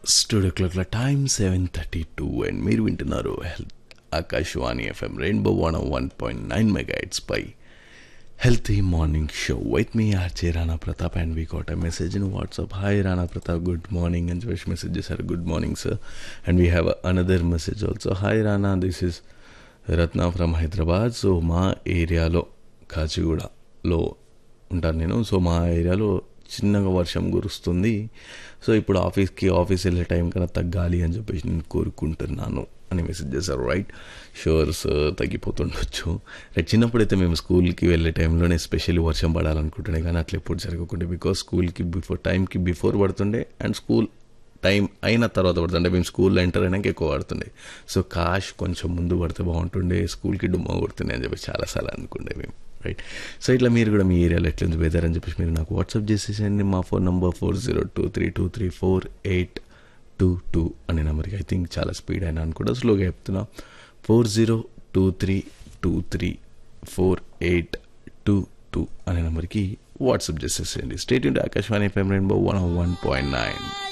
studio క్లాక్ల time seven thirty two and మీరు వింటున్నారు health Akashvani FM Rainbow one one point nine mega పై healthy morning show with me RJ Rana Pratap and we got message in WhatsApp hi Rana Pratap good morning అని చెప్పేసి message చేశారు good morning sir and we have another message also hi Rana this is Ratna from Hyderabad so మా ఏరియాలో కాచిగూడలో ఉంటాను నేను so మా ఏరియాలో చిన్నగా వర్షం కురుస్తుంది సో ఇప్పుడు ఆఫీస్కి ఆఫీస్ వెళ్ళే టైం కన్నా తగ్గాలి అని చెప్పేసి నేను కోరుకుంటున్నాను అని మెసేజ్ చేశారు రైట్ షూర్స్ తగ్గిపోతుండొచ్చు రైట్ చిన్నప్పుడైతే మేము స్కూల్కి వెళ్ళే టైంలోనే స్పెషల్లీ వర్షం పడాలనుకుంటుండే కానీ అట్లా ఎప్పుడు జరగకుండే బికాస్ స్కూల్కి బిఫోర్ టైంకి బిఫోర్ పడుతుండే అండ్ స్కూల్ టైం అయిన తర్వాత పడుతుండే మేము స్కూల్లో ఎంటర్ అయినాక ఎక్కువ పడుతుండే సో కాష్ కొంచెం ముందు పడితే బాగుంటుండే స్కూల్కి డుమ్మ కొడుతుండే అని చెప్పి చాలాసార్లు అనుకుండే మేము రైట్ సో ఇట్లా మీరు కూడా మీ ఏరియాలో ఎట్లుంది వెదర్ అని చెప్పేసి మీరు నాకు వాట్సాప్ చేసేసండి మా phone number four zero two three two three four eight two two అనే నెంబర్కి ఐ థింక్ చాలా స్పీడ్ అయినా అని కూడా స్లోగా చెప్తున్నా four zero two three two three four eight two two అనే నెంబర్కి వాట్సాప్ చేసేసేయండి stay tuned to Akashvani FM Rainbow one one point nine